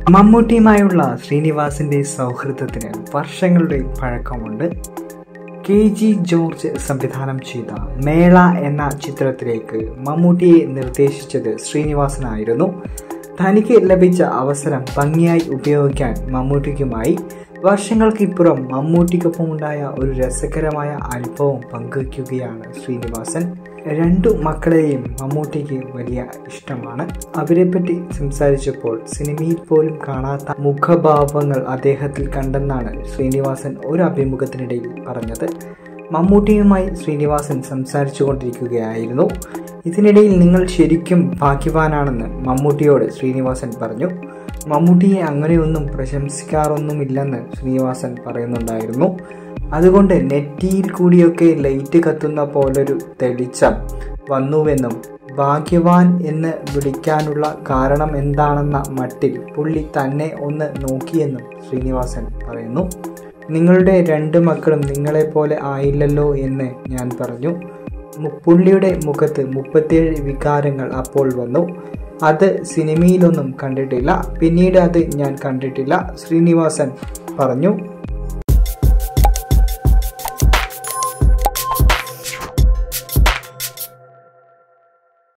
മമ്മൂട്ടിയുമായുള്ള ശ്രീനിവാസിന്റെ സൗഹൃദത്തിന് വർഷങ്ങളുടെ പഴക്കമുണ്ട് K G George സംവിധാനം ചെയ്ത മേള എന്ന ചിത്രത്തിലേക്ക് മമ്മൂട്ടിയെ നിർദ്ദേശിച്ചത് ശ്രീനിവാസനായിരുന്നു തനിക്ക് ലഭിച്ച അവസരം ഭംഗിയായി ഉപയോഗിക്കാൻ മമ്മൂട്ടിക്കുമായി വർഷങ്ങൾക്കിപ്പുറം മമ്മൂട്ടിക്കൊപ്പമുണ്ടായ ഒരു രസകരമായ അനുഭവം പങ്കുവയ്ക്കുകയാണ് ശ്രീനിവാസൻ രണ്ടു മക്കളെയും മമ്മൂട്ടിക്ക് വലിയ ഇഷ്ടമാണ് അവരെപ്പറ്റി സംസാരിച്ചപ്പോൾ സിനിമയിൽ പോലും കാണാത്ത മുഖഭാവങ്ങൾ അദ്ദേഹത്തിൽ കണ്ടെന്നാണ് ശ്രീനിവാസൻ ഒരു അഭിമുഖത്തിനിടയിൽ പറഞ്ഞത് മമ്മൂട്ടിയുമായി ശ്രീനിവാസൻ സംസാരിച്ചു കൊണ്ടിരിക്കുകയായിരുന്നു ഇതിനിടയിൽ നിങ്ങൾ ശരിക്കും ഭാഗ്യവാനാണെന്ന് മമ്മൂട്ടിയോട് ശ്രീനിവാസൻ പറഞ്ഞു മമ്മൂട്ടിയെ അങ്ങനെയൊന്നും പ്രശംസിക്കാറൊന്നുമില്ലെന്ന് ശ്രീനിവാസൻ പറയുന്നുണ്ടായിരുന്നു അതുകൊണ്ട് നെറ്റിയിൽ കൂടിയൊക്കെ ലൈറ്റ് കത്തുന്ന പോലൊരു തെളിച്ചം വന്നുവെന്നും ഭാഗ്യവാൻ എന്ന് വിളിക്കാനുള്ള കാരണം എന്താണെന്ന മട്ടിൽ പുള്ളി തന്നെ ഒന്ന് നോക്കിയെന്നും ശ്രീനിവാസൻ പറയുന്നു നിങ്ങളുടെ രണ്ട് മക്കളും നിങ്ങളെപ്പോലെ ആയില്ലല്ലോ എന്ന് ഞാൻ പറഞ്ഞു പുള്ളിയുടെ മുഖത്ത് മുപ്പത്തിയേഴ് വികാരങ്ങൾ അപ്പോൾ വന്നു അത് സിനിമയിലൊന്നും കണ്ടിട്ടില്ല പിന്നീട് അത് ഞാൻ കണ്ടിട്ടില്ല ശ്രീനിവാസൻ പറഞ്ഞു